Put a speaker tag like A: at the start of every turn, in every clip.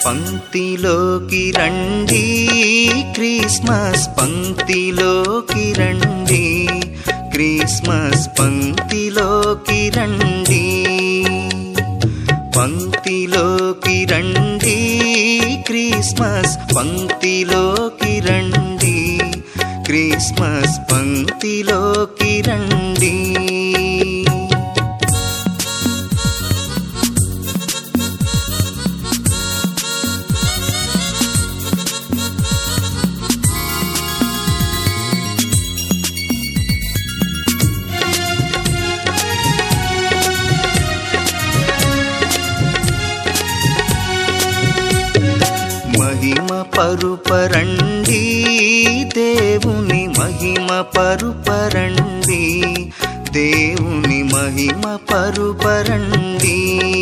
A: పంక్తిలోకి రండి క్రిస్మస్ పంక్తిలోకి రండి క్రిస్మస్ పంక్తిలోకి రండి పంక్తిలోకి రండి క్రిస్మస్ పంక్తిలోకి రండి క్రిస్మస్ పంక్తిలోకి రండి మహిమ పరుపరండి దేవుని మహిమ పరుపరండి దేవుని మహిమ పరుపరండి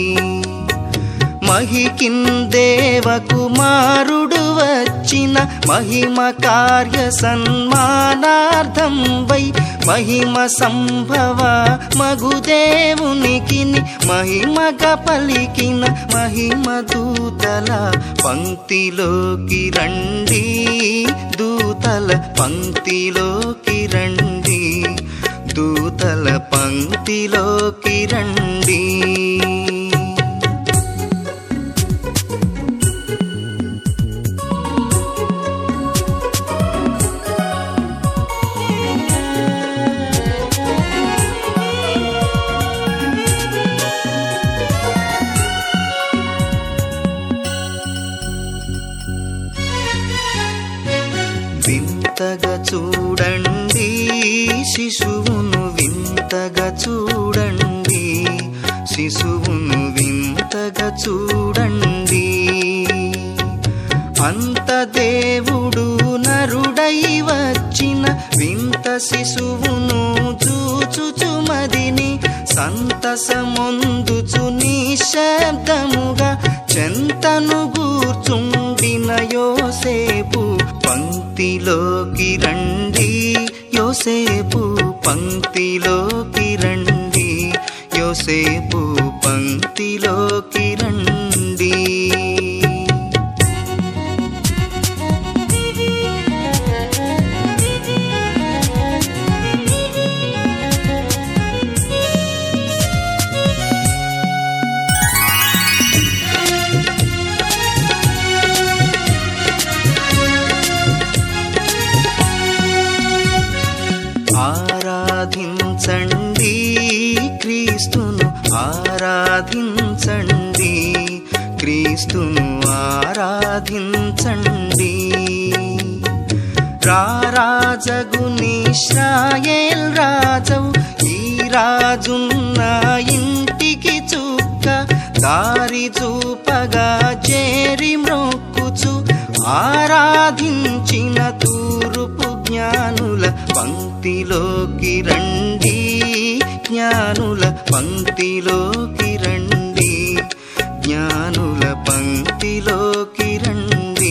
A: మహికిందేవ కుమారుడు వచ్చిన మహిమ కార్య సన్మానార్థం వై మహిమ సంభవ మగుదేవునికి మహిమగ పలికిన మహిమ దూతల పంక్తిలోకి రండి దూతల పంక్తిలోకి రండి దూతల పంక్తిలోకి రండి వింతగా చూడండి శిశువును వింతగా చూడండి శిశువును వింతగా చూడండి అంత దేవుడు నరుడై వచ్చిన వింత శిశువును చూచుచుమదిని సంతసమొందుచు నిశ్శబ్దముగా చెంతను గూర్చుండిన యోసేపు పంక్తిలోకి రండి యోసేపు పంక్తిలోకి రండి యోసేపు పంక్తిలోకి రండి ఆరాధించండి క్రీస్తును ఆరాధించండి క్రీస్తును ఆరాధించండి రారాజగునిశ్రాయేల్ రాజవు ఈ రాజున్న ఇంటికి చుక్క దారి చూపగా చేరి మ్రొక్కుచు ఆరాధించిన తూరుపు జ్ఞానుల పంక్తిలోకి రండి జ్ఞానుల పంక్తిలోకి రండి జ్ఞానుల పంక్తిలోకి రండి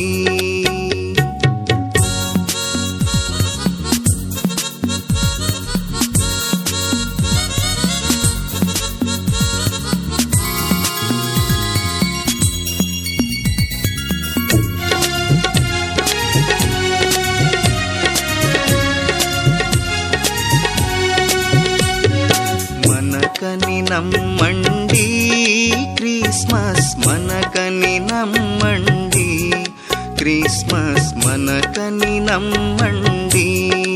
A: మనకని నమ్మండి క్రిస్మస్ మనకని నమ్మండి క్రిస్మస్ మనకని నమ్మండి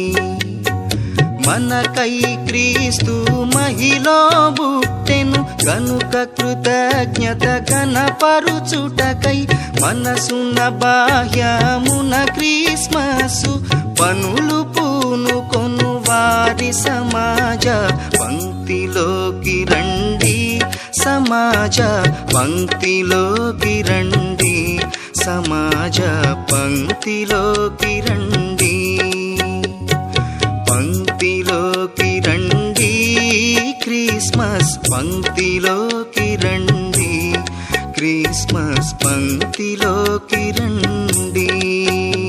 A: మనకై క్రీస్తు మహిలో బుట్టెను కనుక కృతజ్ఞత కనపరుచుటకై మనసున బాహ్యమున క్రిస్మసు పనులు పూనుకొను వారి సమాజ పంక్తిలోకి రండి సమాజ పంక్తిలోకి రండి సమాజ పంక్తిలోకి రండి పంక్తిలోకి రండి క్రిస్మస్ పంక్తిలోకి రండి క్రిస్మస్ పంక్తిలోకి రండి